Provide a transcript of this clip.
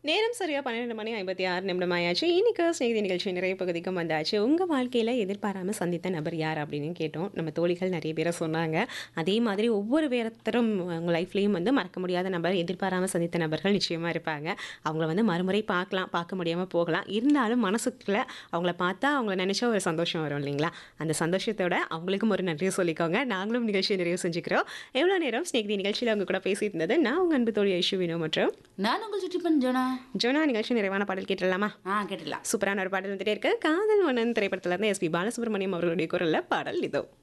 நேரம் சரியா பன்னிரெண்டு மணி ஐம்பத்தி ஆறு நிமிடம் ஆயாச்சு இன்னைக்கு ஸ்நேகிதி நிகழ்ச்சி நிறைய பகுதிக்கும் வந்தாச்சு உங்கள் வாழ்க்கையில் எதிர்பாராமல் சந்தித்த நபர் யார் அப்படின்னு கேட்டோம் நம்ம தோழிகள் நிறைய பேரை சொன்னாங்க அதே மாதிரி ஒவ்வொரு வேறத்தரும் உங்கள் லைஃப்லேயும் வந்து மறக்க முடியாத நபர் எதிர்பாராமல் சந்தித்த நபர்கள் நிச்சயமாக இருப்பாங்க அவங்கள வந்து மறுமுறை பார்க்கலாம் பார்க்க முடியாமல் போகலாம் இருந்தாலும் மனசுக்குள்ள அவங்கள பார்த்தா அவங்கள நினச்சா ஒரு சந்தோஷம் வரும் இல்லைங்களா அந்த சந்தோஷத்தோட அவங்களுக்கும் ஒரு நன்றியை சொல்லிக்கோங்க நாங்களும் நிகழ்ச்சியை நிறைவு செஞ்சுக்கிறோம் எவ்வளோ நேரம் ஸ்நேகிதி நிகழ்ச்சியில் அவங்க கூட பேசிட்டு இருந்தது நான் உங்கள் அன்பு தோழி ஐஷு வினோ மற்றும் நான் உங்கள் சுற்றிப்பன் ஜோனா ஜோனா நிகழ்ச்சி நிறைவான பாடல் கேட்டுடலாமா ஆ கேட்டுடலாம் சூப்பரான ஒரு பாடல் வந்துட்டே இருக்கு காதல் மன்னன் திரைப்படத்துல இருந்து எஸ்பி பாலசுப்ரமணியம் அவர்களுடைய குரல்ல பாடல் இதோ